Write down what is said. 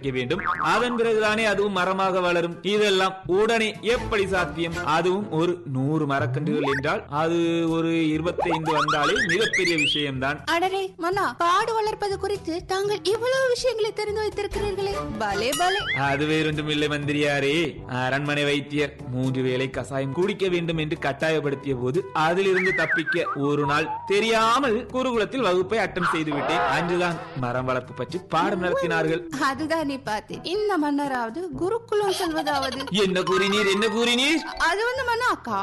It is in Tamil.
வேண்டும் அதன் பிறகுதானே அதுவும் மரமாக வளரும் இதெல்லாம் உடனே எப்படி சாத்தியம் அதுவும் ஒரு நூறு மரக்கன்றுகள் என்றால் அது ஒரு இருபத்தைந்து வந்தாலே மிகப்பெரிய விஷயம்தான் அடரே மன்னா காடு வளர்ப்பது குறித்து தாங்கள் இவ்வளவு விஷயங்களை தெரிந்து வைத்திருக்கிறீர்களே பலே பலே அது வேறொன்றும் இல்லை மந்திரியாரே அரண்மனை வைத்தியர் மூன்று வேளை கசாயம் குடிக்க வேண்டும் என்று கட்டாயப்படுத்திய போது அதிலிருந்து தப்பிக்க ஒரு நாள் தெரியாமல் குருகுலத்தில் வகுப்பை அட்டம் செய்து விட்டேன் அன்றுதான் மரம் வளர்ப்பு பற்றி பாடம் நடத்தினார்கள் அதுதான் நீ பார்த்தேன் இந்த மன்னராவது குருகுலம் செல்வதாவது என்ன கூறினீர் என்ன கூறினீர் அது வந்து மன்னா